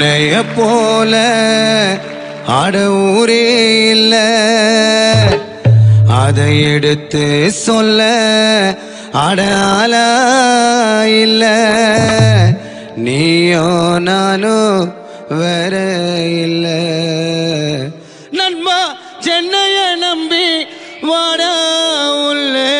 சென்னைய போல ஆட ஊரே இல்ல அதை எடுத்து சொல்ல அட ஆளா இல்ல நீயோ நானும் வேற இல்ல நண்பா சென்னைய நம்பி வாடா உள்ளே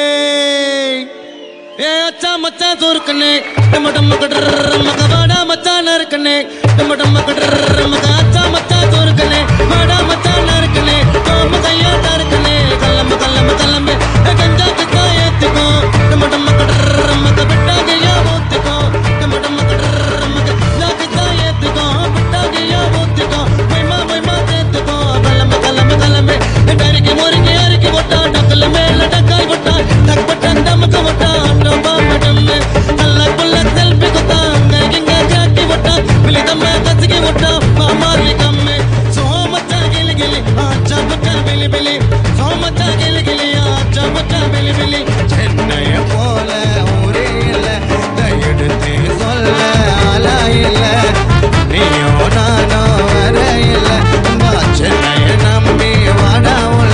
ஏ அச்சா மச்சா தூர்க்கனே டம்ம டம்ம கடற மக வாடா மச்சா நறுக்கனே டம்ம டம்ம கடற மக அச்சா மச்சா தூர்க்கனே வாடா மச்சா நறுக்கனே கோம கையா தறுக்கனே கல்லம்ப கல்லம்ப கல்லம்பே ஏ கஞ்சா கிட்டா ஏத்துக்கோ டம்ம டம்ம கடற மக விட்டா கையா ஓத்துக்கோ டம்ம டம்ம கடற மக ஜா கிட்டா ஏத்துக்கோ விட்டா கையா ஓத்துக்கோ மைமா மைமா தேத்துக்கோ கல்லம்ப கல்லம்ப கல்லம்பே டரிக்கி முறுக்கி அரிக்கி ஒட்டா டக்கல மேல டக்காய் ஒட்டா டக் பட்டன் தமக்க ஒட்டா அண்டோ பாம்படம்மே நல்ல புள்ள செல்பி கொத்தா அங்க இங்க ஜாக்கி ஒட்டா விழி தம்ம கசிக்கி ஒட்டா மாமாரி கம்மே சோமச்சா கிளி கிளி ஆச்சா பச்சா பிலி பிலி சோமச்சா கிளி கிளி ஆச்சா பச்சா பிலி பிலி சென்னைய போல ஊரே இல்ல எடுத்து சொல்ல ஆளா இல்ல நீயோ நானோ வர இல்ல வா சென்னைய நம்பி வாடா உள்ள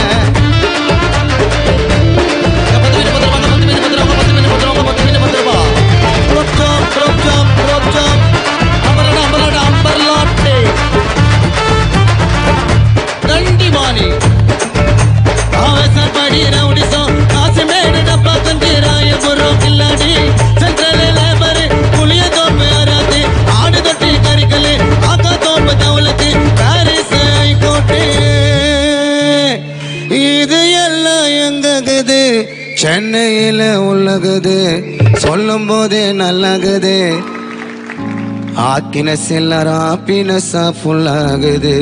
இது எல்லாம் எங்ககுது சென்னையில உள்ளகுது சொல்லும் போதே நல்லகுது ஹாப்பினஸ் எல்லாரும் ஹாப்பினஸ்ஸா ஃபுல்லாகுது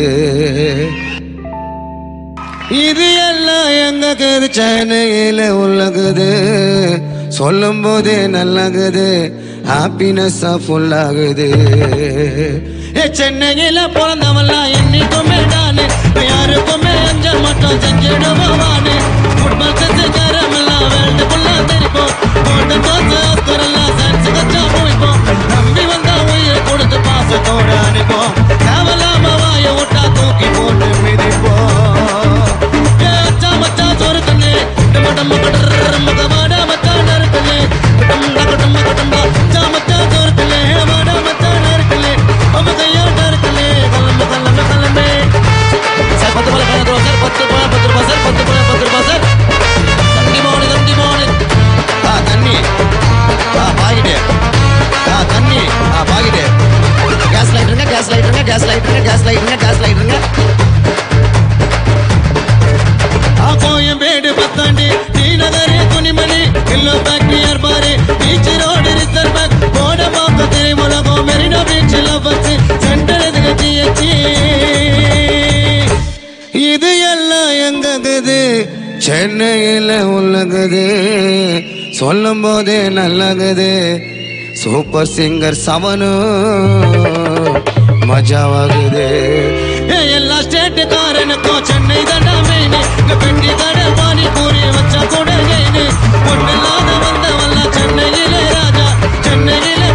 இது எல்லாம் எங்ககுது சென்னையில உள்ளகுது சொல்லும் போதே நல்லகுது ஹாப்பினஸ்ஸா ஃபுல்லாகுது ஏ சென்னையில பிறந்தவன்லாம் என்னைக்குமே நானு யாருக்குமே அஞ்ச மாட்டோம் செஞ்சிடுவானு ஃபுட்பால் செஞ்சு தரமெல்லாம் வேர்ல்டு ஃபுல்லா தெரிப்போம் போட்டு தோசை ஆஸ்கர் எல்லாம் சயின்ஸ் கச்சா போய்ப்போம் நம்பி வந்தா உயிரை கொடுத்து பாசத்தோட அனுப்போம் தேவலாம வாய விட்டா தூக்கி போட்டு மிதிப்போம் ஏ அச்சா மச்சா சோறு கண்ணு டம்ம டம்ம கடற மக வாடா மச்சா நறுக்கண்ணு டம்ம டம்ம கடம்பா அச்சா மச்சா சோறு கண்ணு வாடா மச்சா நறுக்கண்ணு அம்ம கையா நறுக்கண்ணு கல்லம்ப கல்லம்ப கல்லம்பே சார் பத்து ரூபாய் பதினஞ்சு ரூபா சார் பத்து ரூபாய் பத்து ரூபாய் சார் பத்து ரூபாய் பத்து ரூபாய் சார் தண்டி மோனு தண்டி மோனு ஆ தண்ணி ஆ பாக்கிட்டு ஆ தண்ணி ஆ பாக்கிட்டு கேஸ் லைட்டருங்க கேஸ் லைட்டருங்க கேஸ் லைட்டருங்க கேஸ் லைட்டருங்க கேஸ் லைட்டருங்க ஆ கோயம்பேடு பத்தாண்டி டி நகரே துணிமணி கில்லோ factory harbour beach road reserve bank போட பாக்க திரைமுலகம் மெரினா பீச் லவர்ஸ் சென்டர் எதுக்கு ஜிஹெச்சி இது எல்லாம் எங்ககுது சென்னையில உள்ளகுது சொல்லும் போதே நல்லகுது சூப்பர் சிங்கர் சவனு மஜாவாகுது ஏ, எல்லா ஸ்டேட்டுக்காரனுக்கும் சென்னை தாண்டா மெயின் இங்க பெட்டி கடை பானி பூரி வச்சா கூட கெயின் ஒன்னில்லாத வந்தவல்ல சென்னையிலே ராஜா சென்னையிலே